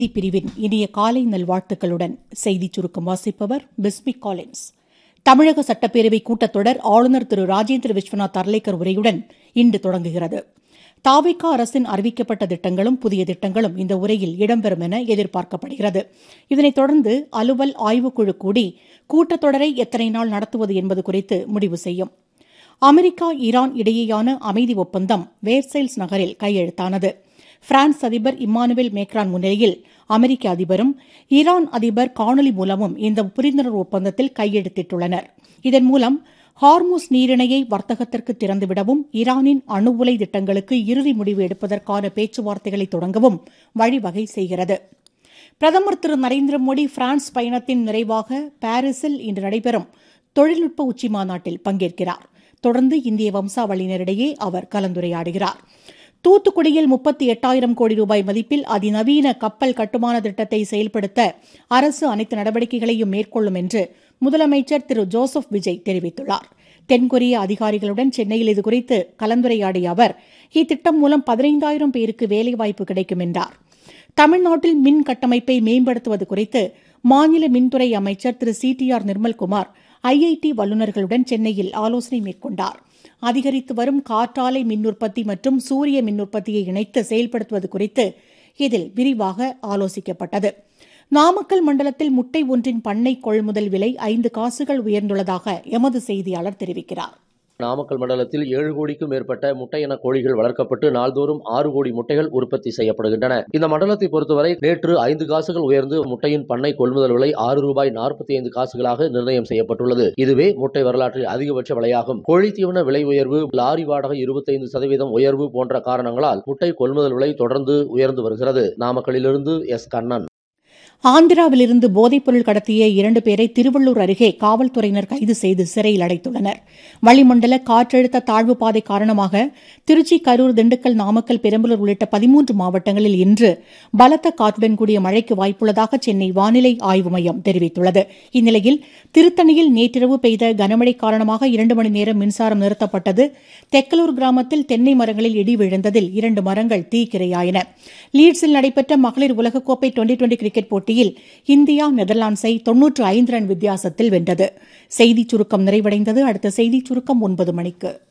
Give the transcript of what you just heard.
பிரிவின் இனிய காலை நல்வாழ்த்துக்களுடன் செய்திச் சுருக்கம் வாசிப்பவர் பிஸ்மி காலின்ஸ் தமிழக சட்டப்பேரவை கூட்டத்தொடர் ஆளுநர் திரு ராஜேந்திர விஸ்வநாத் அர்லேக்கர் உரையுடன் இன்று தொடங்குகிறது தாவிகா அரசின் அறிவிக்கப்பட்ட திட்டங்களும் புதிய திட்டங்களும் இந்த உரையில் இடம்பெறும் என எதிர்பார்க்கப்படுகிறது இதனைத் தொடர்ந்து அலுவல் ஆய்வுக்குழு கூடி கூட்டத்தொடரை எத்தனை நாள் நடத்துவது என்பது குறித்து முடிவு செய்யும் அமெரிக்கா ஈரான் இடையேயான அமைதி ஒப்பந்தம் வேர்சைல்ஸ் நகரில் கையெழுத்தானது பிரான்ஸ் அதிபர் இம்மானுவேல் மேக்ரான் முன்னிலையில் அமெரிக்க அதிபரும் ஈரான் அதிபர் காணொலி மூலமும் இந்த புரிந்துணர்வு ஒப்பந்தத்தில் கையெழுத்திட்டுள்ளனர் இதன் மூலம் ஹார்மூஸ் நீரிணையை வர்த்தகத்திற்கு திறந்துவிடவும் ஈரானின் அணு உலை திட்டங்களுக்கு இறுதி முடிவு எடுப்பதற்கான பேச்சுவார்த்தைகளை தொடங்கவும் வழிவகை செய்கிறது பிரதமர் திரு நரேந்திர மோடி பிரான்ஸ் பயணத்தின் நிறைவாக பாரிஸில் இன்று நடைபெறும் தொழில்நுட்ப உச்சிமாநாட்டில் பங்கேற்கிறார் தொடர்ந்து இந்திய வம்சாவளியினரிடையே அவர் கலந்துரையாடுகிறார் தூத்துக்குடியில் முப்பத்தி எட்டாயிரம் கோடி ரூபாய் மதிப்பில் அதிநவீன கப்பல் கட்டுமான திட்டத்தை செயல்படுத்த அரசு அனைத்து நடவடிக்கைகளையும் மேற்கொள்ளும் என்று முதலமைச்சர் திரு ஜோசப் விஜய் தெரிவித்துள்ளார் தென்கொரிய அதிகாரிகளுடன் சென்னையில் இதுகுறித்து கலந்துரையாடிய அவர் இத்திட்டம் மூலம் பதினைந்தாயிரம் பேருக்கு வேலைவாய்ப்பு கிடைக்கும் என்றார் தமிழ்நாட்டில் மின் கட்டமைப்பை மேம்படுத்துவது குறித்து மாநில மின்துறை அமைச்சர் Thiru C T R Nirmalkumar IIT வல்லுநர்களுடன் சென்னையில் ஆலோசனை மேற்கொண்டார் அதிகரித்து வரும் காற்றாலை மின் உற்பத்தி மற்றும் சூரிய மின் உற்பத்தியை இணைத்து செயல்படுத்துவது குறித்து இதில் விரிவாக ஆலோசிக்கப்பட்டது நாமக்கல் மண்டலத்தில் முட்டை ஒன்றின் பண்ணை கொள்முதல் விலை ஐந்து காசுகள் உயர்ந்துள்ளதாக எமது செய்தியாளர் தெரிவிக்கிறார் நாமக்கல் மண்டலத்தில் ஏழு கோடிக்கும் மேற்பட்ட முட்டை என கோழிகள் வளர்க்கப்பட்டு நாள்தோறும் ஆறு கோடி முட்டைகள் உற்பத்தி செய்யப்படுகின்றன இந்த மண்டலத்தை பொறுத்தவரை நேற்று ஐந்து காசுகள் உயர்ந்து முட்டையின் பண்ணை கொள்முதல் விலை ஆறு ரூபாய் நாற்பத்தி ஐந்து காசுகளாக நிர்ணயம் செய்யப்பட்டுள்ளது இதுவே முட்டை வரலாற்றில் அதிகபட்ச விலையாகும் கோழி தீவன விலை உயர்வு லாரி வாடகை இருபத்தைந்து சதவீதம் உயர்வு போன்ற காரணங்களால் முட்டை கொள்முதல் விலை தொடர்ந்து உயர்ந்து வருகிறது நாமக்கலிலிருந்து எஸ் கண்ணன் ஆந்திராவிலிருந்து போதைப்பொருள் கடத்திய இரண்டு பேரை திருவள்ளூர் அருகே காவல்துறையினர் கைது செய்து சிறையில் அடைத்துள்ளனர் வளிமண்டல காற்றழுத்த தாழ்வு பாதை காரணமாக திருச்சி கரூர் திண்டுக்கல் நாமக்கல் பெரம்பலூர் உள்ளிட்ட பதிமூன்று மாவட்டங்களில் இன்று பலத்த காற்றுடன் கூடிய மழைக்கு வாய்ப்புள்ளதாக சென்னை வானிலை ஆய்வு மையம் தெரிவித்துள்ளது இந்நிலையில் திருத்தணியில் நேற்றிரவு பெய்த கனமழை காரணமாக இரண்டு மணி நேரம் மின்சாரம் நிறுத்தப்பட்டது தெக்கலூர் கிராமத்தில் தென்னை மரங்களில் இடி விழுந்ததில் இரண்டு மரங்கள் தீக்கிரையாயின லீட்ஸில் நடைபெற்ற மகளிர் உலகக்கோப்பை டுவெண்டி டுவெண்டி கிரிக்கெட் போட்டி போட்டியில் இந்தியா நெதர்லாண்ட்ஸை தொன்னூற்று ஐந்து ரன் வித்தியாசத்தில் வென்றது செய்திச் சுருக்கம் நிறைவடைந்தது அடுத்த செய்திச் சுருக்கம் ஒன்பது மணிக்கு